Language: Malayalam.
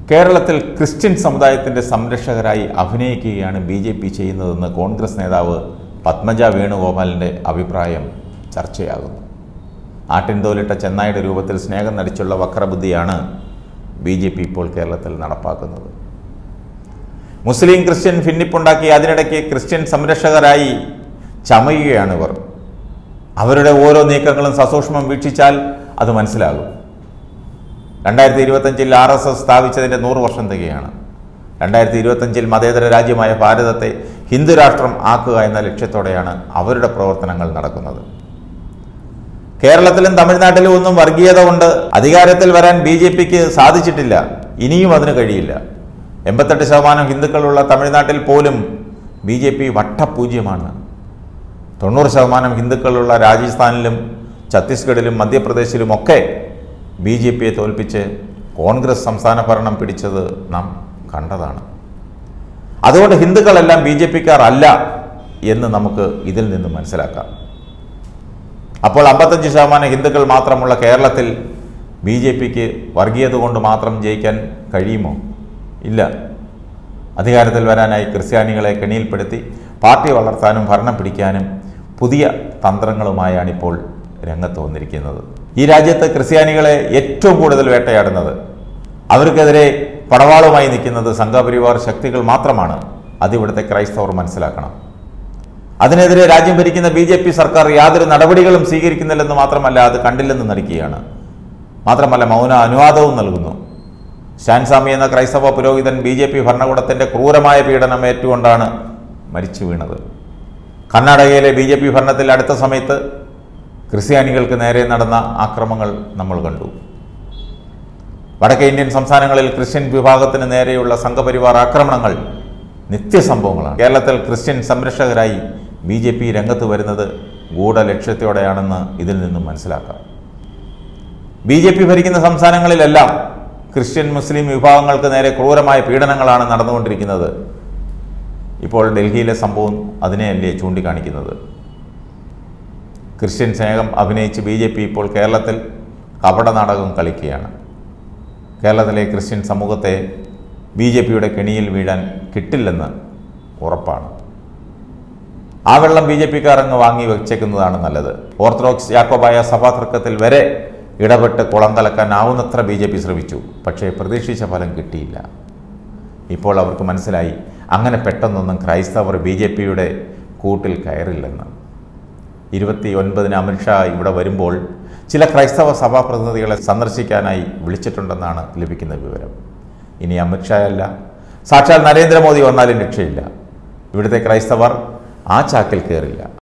കേരളത്തിൽ ക്രിസ്ത്യൻ സമുദായത്തിൻ്റെ സംരക്ഷകരായി അഭിനയിക്കുകയാണ് ബി ജെ പി ചെയ്യുന്നതെന്ന് കോൺഗ്രസ് നേതാവ് പത്മജ വേണുഗോപാലിൻ്റെ അഭിപ്രായം ചർച്ചയാകുന്നു ആട്ടിൻതോലിട്ട ചെന്നായുടെ രൂപത്തിൽ സ്നേഹം നടിച്ചുള്ള വക്രബുദ്ധിയാണ് ബി ജെ പി ഇപ്പോൾ കേരളത്തിൽ നടപ്പാക്കുന്നത് മുസ്ലിം ക്രിസ്ത്യൻ ഭിന്നിപ്പുണ്ടാക്കി അതിനിടയ്ക്ക് ക്രിസ്ത്യൻ സംരക്ഷകരായി ചമയുകയാണ് ഇവർ അവരുടെ ഓരോ നീക്കങ്ങളും സസൂക്ഷ്മം വീക്ഷിച്ചാൽ അത് മനസ്സിലാകും രണ്ടായിരത്തി ഇരുപത്തഞ്ചിൽ ആർ എസ് എസ് സ്ഥാപിച്ചതിൻ്റെ നൂറ് വർഷം തികയാണ് രണ്ടായിരത്തി ഇരുപത്തഞ്ചിൽ മതേതര രാജ്യമായ ഭാരതത്തെ ഹിന്ദു രാഷ്ട്രം ആക്കുക എന്ന ലക്ഷ്യത്തോടെയാണ് അവരുടെ പ്രവർത്തനങ്ങൾ നടക്കുന്നത് കേരളത്തിലും തമിഴ്നാട്ടിലും ഒന്നും വർഗീയത കൊണ്ട് അധികാരത്തിൽ വരാൻ ബി ജെ പിക്ക് സാധിച്ചിട്ടില്ല ഇനിയും അതിന് കഴിയില്ല എൺപത്തെട്ട് ശതമാനം ഹിന്ദുക്കളുള്ള തമിഴ്നാട്ടിൽ പോലും ബി ജെ പി വട്ടപൂജ്യമാണ് തൊണ്ണൂറ് ശതമാനം ഹിന്ദുക്കളുള്ള രാജസ്ഥാനിലും ഛത്തീസ്ഗഡിലും മധ്യപ്രദേശിലുമൊക്കെ ബി ജെ പിയെ തോൽപ്പിച്ച് കോൺഗ്രസ് സംസ്ഥാന ഭരണം പിടിച്ചത് നാം കണ്ടതാണ് അതുകൊണ്ട് ഹിന്ദുക്കളെല്ലാം ബി ജെ പിക്കാർ അല്ല എന്ന് നമുക്ക് ഇതിൽ നിന്ന് മനസ്സിലാക്കാം അപ്പോൾ അമ്പത്തഞ്ച് ശതമാനം ഹിന്ദുക്കൾ മാത്രമുള്ള കേരളത്തിൽ ബി ജെ പിക്ക് വർഗീയത കൊണ്ട് മാത്രം ജയിക്കാൻ കഴിയുമോ ഇല്ല അധികാരത്തിൽ വരാനായി ക്രിസ്ത്യാനികളെ കെണിയിൽപ്പെടുത്തി പാർട്ടി വളർത്താനും ഭരണം പിടിക്കാനും പുതിയ തന്ത്രങ്ങളുമായാണിപ്പോൾ രംഗത്ത് വന്നിരിക്കുന്നത് ഈ രാജ്യത്ത് ക്രിസ്ത്യാനികളെ ഏറ്റവും കൂടുതൽ വേട്ടയാടുന്നത് അവർക്കെതിരെ പടവാളുമായി നിൽക്കുന്നത് സംഘപരിവാർ ശക്തികൾ മാത്രമാണ് അതിവിടുത്തെ ക്രൈസ്തവർ മനസ്സിലാക്കണം അതിനെതിരെ രാജ്യം ഭരിക്കുന്ന ബി ജെ പി സർക്കാർ യാതൊരു നടപടികളും സ്വീകരിക്കുന്നില്ലെന്ന് മാത്രമല്ല അത് കണ്ടില്ലെന്ന് നടിക്കുകയാണ് മാത്രമല്ല മൗന അനുവാദവും നൽകുന്നു ഷാൻസ്വാമി എന്ന ക്രൈസ്തവ പുരോഹിതൻ ബി ജെ പി ഭരണകൂടത്തിൻ്റെ ക്രൂരമായ പീഡനം ഏറ്റുകൊണ്ടാണ് മരിച്ചു വീണത് കർണാടകയിലെ ബി ജെ പി ഭരണത്തിൽ അടുത്ത സമയത്ത് ക്രിസ്ത്യാനികൾക്ക് നേരെ നടന്ന ആക്രമങ്ങൾ നമ്മൾ കണ്ടു വടക്കേ ഇന്ത്യൻ സംസ്ഥാനങ്ങളിൽ ക്രിസ്ത്യൻ വിഭാഗത്തിന് നേരെയുള്ള സംഘപരിവാർ ആക്രമണങ്ങൾ നിത്യസംഭവങ്ങളാണ് കേരളത്തിൽ ക്രിസ്ത്യൻ സംരക്ഷകരായി ബി ജെ പി രംഗത്ത് വരുന്നത് ഗൂഢലക്ഷ്യത്തോടെയാണെന്ന് ഇതിൽ നിന്നും മനസ്സിലാക്കാം ബി ജെ പി ഭരിക്കുന്ന സംസ്ഥാനങ്ങളിലെല്ലാം ക്രിസ്ത്യൻ മുസ്ലിം വിഭാഗങ്ങൾക്ക് നേരെ ക്രൂരമായ പീഡനങ്ങളാണ് നടന്നുകൊണ്ടിരിക്കുന്നത് ഇപ്പോൾ ഡൽഹിയിലെ സംഭവം അതിനെയല്ലേ ചൂണ്ടിക്കാണിക്കുന്നത് ക്രിസ്ത്യൻ സ്നേഹം അഭിനയിച്ച് ബി ജെ പി ഇപ്പോൾ കേരളത്തിൽ കപട നാടകം കളിക്കുകയാണ് കേരളത്തിലെ ക്രിസ്ത്യൻ സമൂഹത്തെ ബി ജെ പിയുടെ കെണിയിൽ വീഴാൻ കിട്ടില്ലെന്ന് ഉറപ്പാണ് ആ വെള്ളം ബി ജെ പിക്കാർ അങ്ങ് വാങ്ങി വെച്ചേക്കുന്നതാണ് നല്ലത് ഓർത്തഡോക്സ് യാക്കോബായ സഭാ തർക്കത്തിൽ വരെ ഇടപെട്ട് കുളം കലക്കാനാവുന്നത്ര ബി ജെ പി ശ്രമിച്ചു പക്ഷേ പ്രതീക്ഷിച്ച ഫലം കിട്ടിയില്ല ഇപ്പോൾ അവർക്ക് മനസ്സിലായി അങ്ങനെ പെട്ടെന്നൊന്നും ക്രൈസ്തവർ ബി ജെ പിയുടെ കൂട്ടിൽ കയറില്ലെന്ന് ഇരുപത്തി ഒൻപതിന് അമിത്ഷാ ഇവിടെ വരുമ്പോൾ ചില ക്രൈസ്തവ സഭാ പ്രതിനിധികളെ സന്ദർശിക്കാനായി വിളിച്ചിട്ടുണ്ടെന്നാണ് ലഭിക്കുന്ന വിവരം ഇനി അമിത്ഷാ അല്ല സാക്ഷാൽ നരേന്ദ്രമോദി വന്നാലും രക്ഷയില്ല ഇവിടുത്തെ ക്രൈസ്തവർ ആ ചാക്കിൽ കയറില്ല